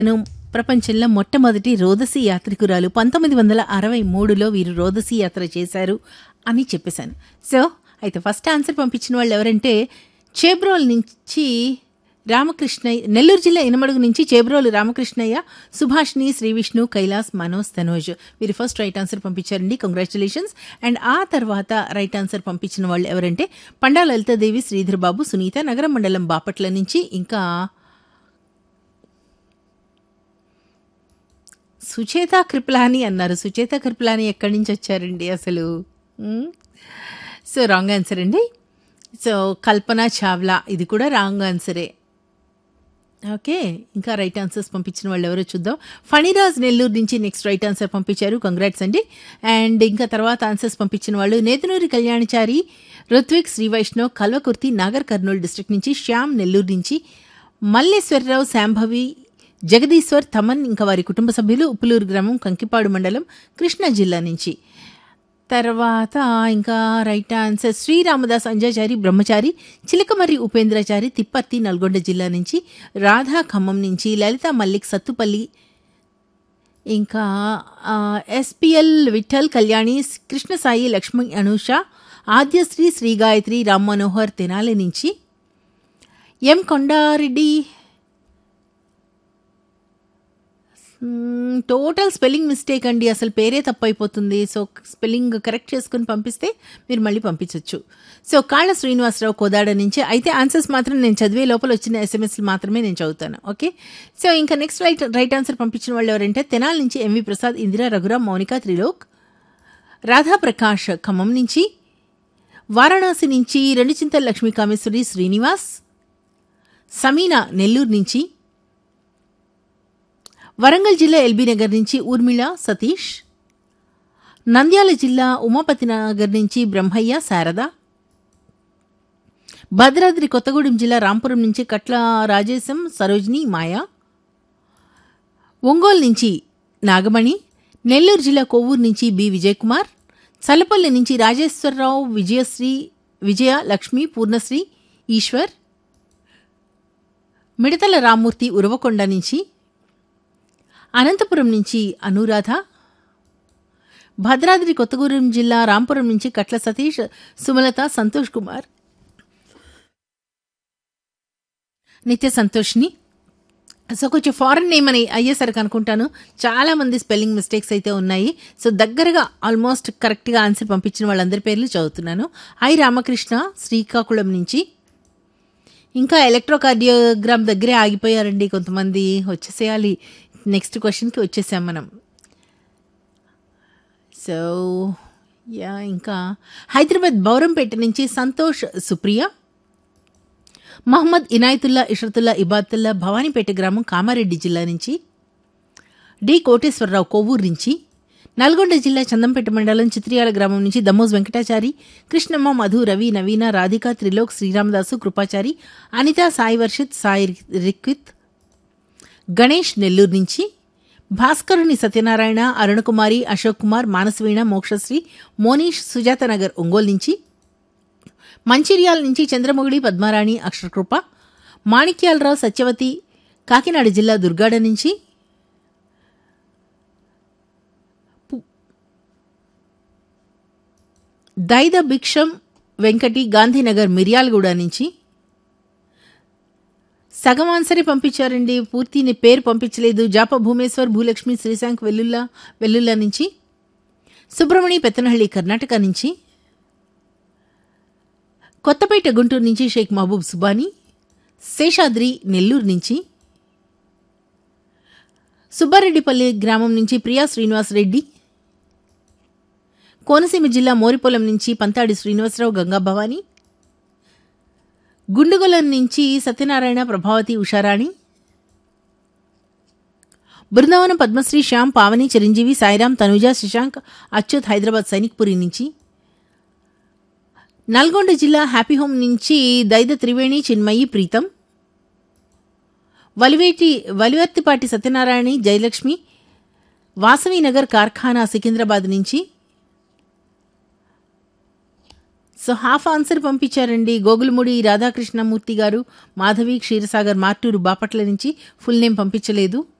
ను ప్రపంచంలో మొట్టమొదటి రోదసి యాత్రికురాలు పంతొమ్మిది వందల అరవై మూడులో వీరు రోదసి యాత్ర చేశారు అని చెప్పేశాను సో అయితే ఫస్ట్ ఆన్సర్ పంపించిన వాళ్ళు ఎవరంటే చేబ్రోల్ నుంచి రామకృష్ణయ్య నెల్లూరు జిల్లా ఇనమడుగు నుంచి చేబ్రోలు రామకృష్ణయ్య సుభాష్ని శ్రీ విష్ణు కైలాస్ మనోజ్ తనోజ్ వీరు ఫస్ట్ రైట్ ఆన్సర్ పంపించారండి కంగ్రాచులేషన్స్ అండ్ ఆ తర్వాత రైట్ ఆన్సర్ పంపించిన వాళ్ళు ఎవరంటే పండా లలితాదేవి శ్రీధర్ బాబు సునీత నగరం మండలం బాపట్ల నుంచి ఇంకా సుచేత కృపలాని అన్నారు సుచేత కృపలాని ఎక్కడి నుంచి వచ్చారండి అసలు మ్మ్? సో రాంగ్ ఆన్సర్ అండి సో కల్పన చావ్లా ఇది కూడా రాంగ్ ఆన్సరే ఓకే ఇంకా రైట్ ఆన్సర్స్ పంపించిన వాళ్ళు ఎవరో చూద్దాం ఫణిరాజ్ నెల్లూరు నుంచి నెక్స్ట్ రైట్ ఆన్సర్ పంపించారు కంగ్రాట్స్ అండి అండ్ ఇంకా తర్వాత ఆన్సర్స్ పంపించిన వాళ్ళు నేతనూరి కళ్యాణచారి రుత్విక్ శ్రీ వైష్ణవ్ కల్వకుర్తి నాగర్ కర్నూలు డిస్ట్రిక్ట్ నుంచి శ్యామ్ నెల్లూరు నుంచి మల్లేశ్వరరావు శాంభవి జగదీశ్వర్ తమన్ ఇంకా వారి కుటుంబ సభ్యులు ఉప్పులూరు గ్రామం కంకిపాడు మండలం కృష్ణా జిల్లా నుంచి తర్వాత ఇంకా రైట్ ఆన్సర్ శ్రీరామదాస్ అంజాచారి బ్రహ్మచారి చిలకమర్రి ఉపేంద్రచారి తిప్పర్తి నల్గొండ జిల్లా నుంచి రాధా ఖమ్మం నుంచి లలిత మల్లిక్ సత్తుపల్లి ఇంకా ఆ, ఎస్పిఎల్ విఠల్ కళ్యాణి కృష్ణసాయి లక్ష్మీ అనూష ఆద్యశ్రీ శ్రీ గాయత్రి రామ్ మనోహర్ తెనాలి నుంచి ఎం కొండారెడ్డి మ్మ్, టోటల్ స్పెల్లింగ్ మిస్టేక్ అండి అసలు పేరే తప్పైపోతుంది సో స్పెల్లింగ్ కరెక్ట్ చేసుకుని పంపిస్తే మీరు మళ్ళీ పంపించవచ్చు సో కాళ్ళ శ్రీనివాసరావు కోదాడ నుంచి అయితే ఆన్సర్స్ మాత్రం నేను చదివే లోపల వచ్చిన ఎస్ఎంఎస్లు మాత్రమే నేను చదువుతాను ఓకే సో ఇంకా నెక్స్ట్ రైట్ రైట్ ఆన్సర్ పంపించిన వాళ్ళు ఎవరంటే తెనాల నుంచి ఎంవి ప్రసాద్ ఇందిరా రఘురామ్ మౌనిక త్రిలోక్ రాధాప్రకాష్ ఖమ్మం నుంచి వారణాసి నుంచి రెండు చింతల లక్ష్మీ కామేశ్వరి శ్రీనివాస్ సమీనా నెల్లూరు నుంచి వరంగల్ జిల్లా ఎల్బీ నగర్ నుంచి ఊర్మిళ సతీష్ నంద్యాల జిల్లా ఉమాపతి నగర్ నుంచి బ్రహ్మయ్య శారద భద్రాద్రి కొత్తగూడెం జిల్లా రాంపురం నుంచి కట్ల రాజేశం సరోజిని మాయా ఒంగోలు నుంచి నాగమణి నెల్లూరు జిల్లా కొవ్వూరు నుంచి బి విజయకుమార్ చల్లపల్లి నుంచి రాజేశ్వరరావు విజయశ్రీ విజయ లక్ష్మి పూర్ణశ్రీ ఈశ్వర్ మిడతల రామ్మూర్తి ఉరవకొండ నుంచి అనంతపురం నుంచి అనురాధ భద్రాద్రి కొత్తగూడెం జిల్లా రాంపురం నుంచి కట్ల సతీష్ సుమలత సంతోష్ కుమార్ నిత్య సంతోష్ని సో కొంచెం ఫారెన్ నేమ్ అని అయ్యేసరికి అనుకుంటాను చాలా మంది స్పెల్లింగ్ మిస్టేక్స్ అయితే ఉన్నాయి సో దగ్గరగా ఆల్మోస్ట్ కరెక్ట్గా ఆన్సర్ పంపించిన వాళ్ళందరి పేర్లు చదువుతున్నాను ఐ రామకృష్ణ శ్రీకాకుళం నుంచి ఇంకా ఎలక్ట్రోకార్డియోగ్రామ్ దగ్గరే ఆగిపోయారండి కొంతమంది వచ్చేసేయాలి నెక్స్ట్ క్వశ్చన్కి వచ్చేసాం మనం సో యా ఇంకా హైదరాబాద్ బౌరంపేట నుంచి సంతోష్ సుప్రియ మహమ్మద్ ఇనాయతుల్లా ఇషరతుల్లా ఇబాతుల్లా భవానీపేట గ్రామం కామారెడ్డి జిల్లా నుంచి డి కోటేశ్వరరావు కొవ్వూరు నుంచి నల్గొండ జిల్లా చందంపేట మండలం చిత్రియాల గ్రామం నుంచి దమోజ్ వెంకటాచారి కృష్ణమ్మ మధు రవి నవీన రాధిక త్రిలోక్ శ్రీరామదాసు కృపాచారి అనిత సాయి వర్షిత్ సాయి రిక్విత్ గణేష్ నెల్లూరు నుంచి భాస్కరుని సత్యనారాయణ అరుణకుమారి అశోక్ కుమార్ మానసవీణ మోక్షశ్రీ మోనీష్ సుజాత నగర్ ఒంగోలు నుంచి మంచిర్యాల నుంచి చంద్రమొగిడి పద్మారాణి అక్షరకృప మాణిక్యాలరావు సత్యవతి కాకినాడ జిల్లా దుర్గాడ నుంచి పు- దైద భిక్షం వెంకటి గాంధీనగర్ మిర్యాలగూడ నుంచి సగం ఆన్సరే పంపించారండి పూర్తి నీ పేరు పంపించలేదు జాప భూమేశ్వర్ భూలక్ష్మి శ్రీశాంక్ వెల్లుల్లా వెల్లుల్లా నుంచి సుబ్రమణి పెత్తనహಳ್ಳಿ కర్ణాటక నుంచి కొత్తపేట గుంటూరు నుంచి షేక్ మహబూబ్ సుబానీ శేషాద్రి నెల్లూరు నుంచి సుబ్బారెడ్డిపల్లి గ్రామం నుంచి ప్రియా శ్రీనివాస్ రెడ్డి కోనసీమ జిల్లా మోరిపొలం నుంచి పంతాడి శ్రీనివాసరావు గంగా భవానీ గుండుగొలం నుంచి సత్యనారాయణ ప్రభావతి ఉషారాణి బృందావనం పద్మశ్రీ శ్యామ్ పావని చిరంజీవి సాయిరాం తనుజ శశాంక్ అచ్యుత్ హైదరాబాద్ సైనిక్పురి నుంచి నల్గొండ జిల్లా హ్యాపీ హోమ్ నుంచి దైద త్రివేణి చిన్మయి ప్రీతం వలివేటి వలివర్తిపాటి సత్యనారాయణ జయలక్ష్మి వాసవీనగర్ కార్ఖానా సికింద్రాబాద్ నుంచి సో హాఫ్ ఆన్సర్ పంపించారండి గోగులముడి రాధాకృష్ణమూర్తి గారు మాధవి క్షీరసాగర్ మార్టూరు బాపట్ల నుంచి ఫుల్ నేమ్ పంపించలేదు